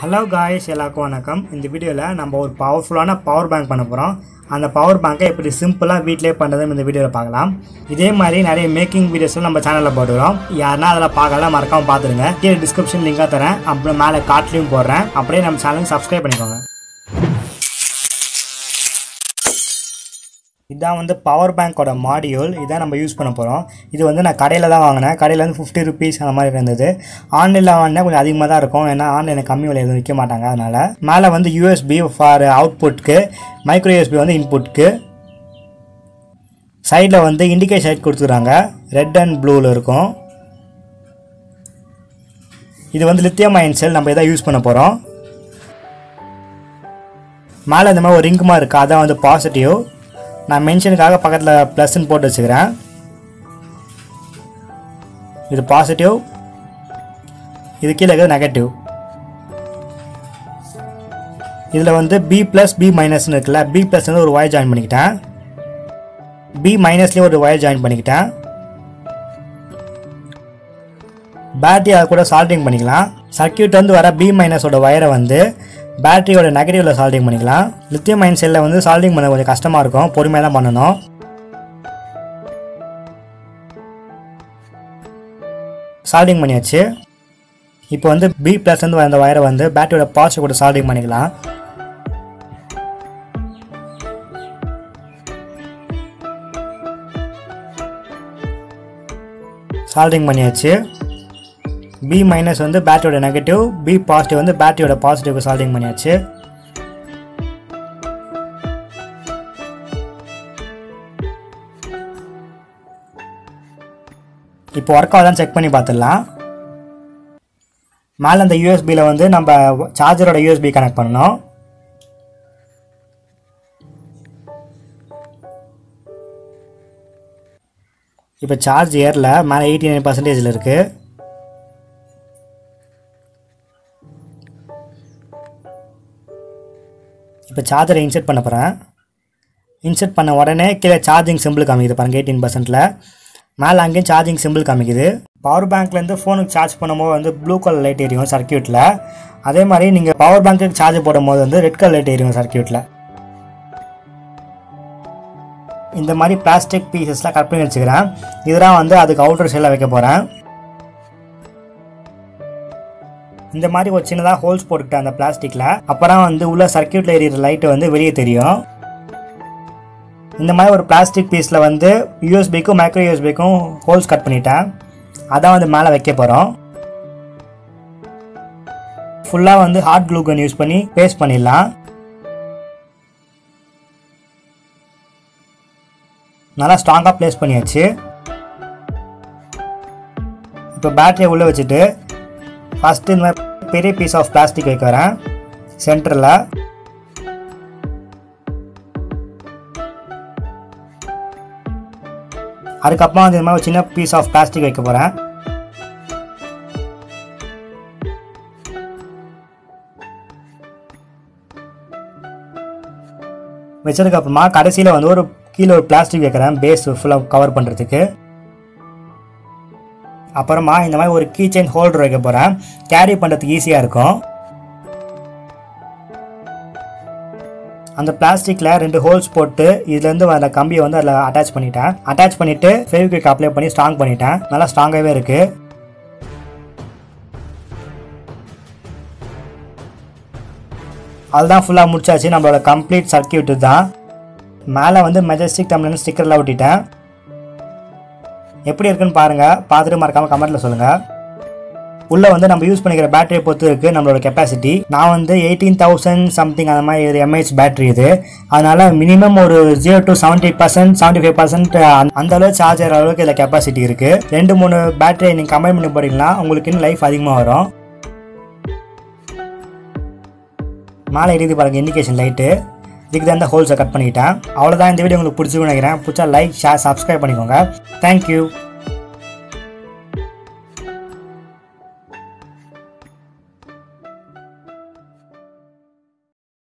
hello guys எல்லாருக்கும் வணக்கம் இந்த வீடியோவில் நம்ம ஒரு பவர்ஃபுல்லான பவர் பேங்க் பண்ண போகிறோம் அந்த பவர் பேங்கை எப்படி சிம்பிளாக வீட்டிலே பண்ணுறதுன்னு இந்த வீடியோவில் பார்க்கலாம் இதே மாதிரி நிறைய மேக்கிங் வீடியோஸ்லாம் நம்ம சேனலில் போட்டுக்கிறோம் யாருன்னா அதில் பார்க்கலாம் மறக்காமல் பார்த்துருங்க கீழே டிஸ்கிரிப்ஷன் லிங்காக தரேன் அப்புறம் மேலே கார்ட்லையும் போடுறேன் அப்படியே நம்ம சேனலுக்கு சப்ஸ்கிரைப் பண்ணிக்கோங்க இதான் வந்து பவர் பேங்க்கோட மாடியூல் இதான் நம்ம யூஸ் பண்ண போகிறோம் இது வந்து நான் கடையில் தான் வாங்கினேன் கடையில் வந்து ஃபிஃப்டி ருபீஸ் அந்த மாதிரி இருந்தது ஆன்லைனில் வாங்கினா கொஞ்சம் அதிகமாக தான் இருக்கும் ஏன்னா ஆன்லைனில் கம்மி விலையில் எதுவும் விற்க மாட்டாங்க அதனால் மேலே வந்து யூஎஸ்பி ஃபார் அவுட்புட்க்கு மைக்ரோ யூஎஸ்பி வந்து இன்புட்க்கு சைடில் வந்து இண்டிகேஷன் லைட் கொடுத்துருக்காங்க ரெட் அண்ட் ப்ளூவில் இருக்கும் இது வந்து லித்தியம் அயன் செல் நம்ம இதான் யூஸ் பண்ண போகிறோம் மேலே இந்த மாதிரி ஒரு ரிங் மாதிரி இருக்குது அதான் வந்து பாசிட்டிவ் நான் மென்ஷனுக்காக பக்கத்தில் ப்ளஸ்ன்னு போட்டு வச்சுக்கிறேன் இது பாசிட்டிவ் இது கீழே இருக்கிறது நெகட்டிவ் இதில் வந்து பி ப்ளஸ் பி மைனஸ்னு இருக்குல்ல பி ப்ளஸ் வந்து ஒரு ஒயர் ஜாயின் பண்ணிக்கிட்டேன் பி மைனஸ்லேயும் ஒரு ஒயர் ஜாயின் பண்ணிக்கிட்டேன் பேட்டரி அதை கூட சால்டிங் பண்ணிக்கலாம் சர்க்கியூட் வந்து வர பி மைனஸோட ஒயரை வந்து பேட்டரியோட நெகட்டிவில் சால்டிங் பண்ணிக்கலாம் லித்தியம் மைன் செல்லில் வந்து சால்டிங் பண்ண கொஞ்சம் கஷ்டமாக இருக்கும் பொறுமையாக தான் பண்ணணும் சால்டிங் பண்ணியாச்சு இப்போ வந்து பி ப்ளஸ் வந்து அந்த ஒயரை வந்து பேட்டரியோட பாசிட்டிவ் கூட சால்டிங் பண்ணிக்கலாம் சால்டிங் பண்ணியாச்சு பி மைனஸ் வந்து பேட்டரியோட நெகட்டிவ் பி பாசிட்டிவ் வந்து பேட்டரியோட பாசிட்டிவ் சால்விங் பண்ணியாச்சு இப்போ ஒர்க் ஆகுதான்னு செக் பண்ணி பார்த்துடலாம் மேலே அந்த யூஎஸ்பியில் வந்து நம்ம சார்ஜரோட யூஎஸ்பி கனெக்ட் பண்ணணும் இப்போ சார்ஜ் ஏரில் மேலே எயிட்டி நைன் பர்சன்டேஜில் இருக்குது இப்போ சார்ஜரை இன்செர்ட் பண்ண போகிறேன் இன்செர்ட் பண்ண உடனே கீழே சார்ஜிங் சிம்பிள் காமிக்குது பாருங்கள் எயிட்டீன் பர்சன்ட்டில் மேலே அங்கேயும் சார்ஜிங் சிம்பிள் காமிக்குது பவர் பேங்க்லேருந்து ஃபோனுக்கு சார்ஜ் பண்ணும்போது வந்து ப்ளூ கலர் லைட் எரியும் சர்க்கியூட்டில் அதே மாதிரி நீங்கள் பவர் பேங்க்குக்கு சார்ஜ் போடும்போது வந்து ரெட் கலர் லைட் எரியும் சர்க்கியூட்டில் இந்த மாதிரி பிளாஸ்டிக் பீசஸ்லாம் கட் பண்ணி வச்சுக்கிறேன் இதெல்லாம் வந்து அதுக்கு அவுட்டர் சைடில் வைக்க போகிறேன் இந்த மாதிரி ஒரு சின்னதாக ஹோல்ஸ் போட்டுக்கிட்டேன் அந்த பிளாஸ்டிக்கில் அப்புறம் வந்து உள்ள சர்க்கியூட்டில் எரியிற லைட்டு வந்து வெளியே தெரியும் இந்த மாதிரி ஒரு பிளாஸ்டிக் பீஸில் வந்து யூஎஸ்பிக்கும் மைக்ரோ யூஎஸ்பிக்கும் ஹோல்ஸ் கட் பண்ணிட்டேன் அதான் வந்து மேலே வைக்க போகிறோம் ஃபுல்லாக வந்து ஹாட் க்ளூகன் யூஸ் பண்ணி பேஸ்ட் பண்ணிடலாம் நல்லா ஸ்ட்ராங்காக ப்ளேஸ் பண்ணியாச்சு இப்போ பேட்டரியை உள்ளே வச்சுட்டு ஃபஸ்ட்டு இந்த மாதிரி பெரிய பீஸ் ஆஃப் பிளாஸ்டிக் வைக்கிறேன் சென்டரில் அதுக்கப்புறம் வந்து இந்த மாதிரி ஒரு சின்ன பீஸ் ஆஃப் பிளாஸ்டிக் வைக்க போகிறேன் வச்சதுக்கப்புறமா கடைசியில் வந்து ஒரு கீழே ஒரு பிளாஸ்டிக் வைக்கிறேன் பேஸ் ஃபுல்லாக கவர் பண்ணுறதுக்கு அப்புறமா இந்த மாதிரி ஒரு கீ செயின் ஹோல்டர் வைக்க போகிறேன் கேரி பண்ணுறதுக்கு ஈஸியாக இருக்கும் அந்த பிளாஸ்டிக்கில் ரெண்டு ஹோல்ஸ் போட்டு இதுலேருந்து வர கம்பியை வந்து அதில் அட்டாச் பண்ணிட்டேன் அட்டாச் பண்ணிவிட்டு ஃபெவிக்விக் அப்ளை பண்ணி ஸ்ட்ராங் பண்ணிட்டேன் நல்லா ஸ்ட்ராங்காகவே இருக்குது அதுதான் ஃபுல்லாக முடிச்சாச்சு நம்மளோட கம்ப்ளீட் சர்க்கியூட் தான் மேலே வந்து மெஜஸ்டிக் டம்ளர்னு ஸ்டிக்கர்லாம் ஒட்டிட்டேன் எப்படி இருக்குன்னு பாருங்கள் பார்த்துட்டு மறக்காமல் கமெண்ட்டில் சொல்லுங்கள் உள்ளே வந்து நம்ம யூஸ் பண்ணிக்கிற பேட்டரியை பொறுத்து இருக்குது நம்மளோட கெப்பாசிட்டி நான் வந்து எயிட்டீன் தௌசண்ட் சம்திங் அந்த மாதிரி ஒரு எம்ஏஹெச் பேட்டரி இது அதனால் மினிமம் ஒரு zero to seventy percent seventy five percent அந்த அளவு சார்ஜ் ஆகிற அளவுக்கு இதில் கெப்பாசிட்டி இருக்குது ரெண்டு மூணு பேட்டரியை நீங்கள் கம்பைன் பண்ணி போட்டிங்கன்னா உங்களுக்கு இன்னும் லைஃப் அதிகமாக வரும் மேலே எரியுது பாருங்கள் இண்டிகேஷன் லைட்டு இதுக்கு தான் இந்த ஹோல்ஸை கட் பண்ணிட்டேன் அவ்வளோதான் இந்த வீடியோ உங்களுக்கு பிடிச்சிருக்குன்னு நினைக்கிறேன் பிடிச்சா லைக் ஷேர் சப்ஸ்கிரைப் பண்ணிக்கோங்க தேங்க்யூ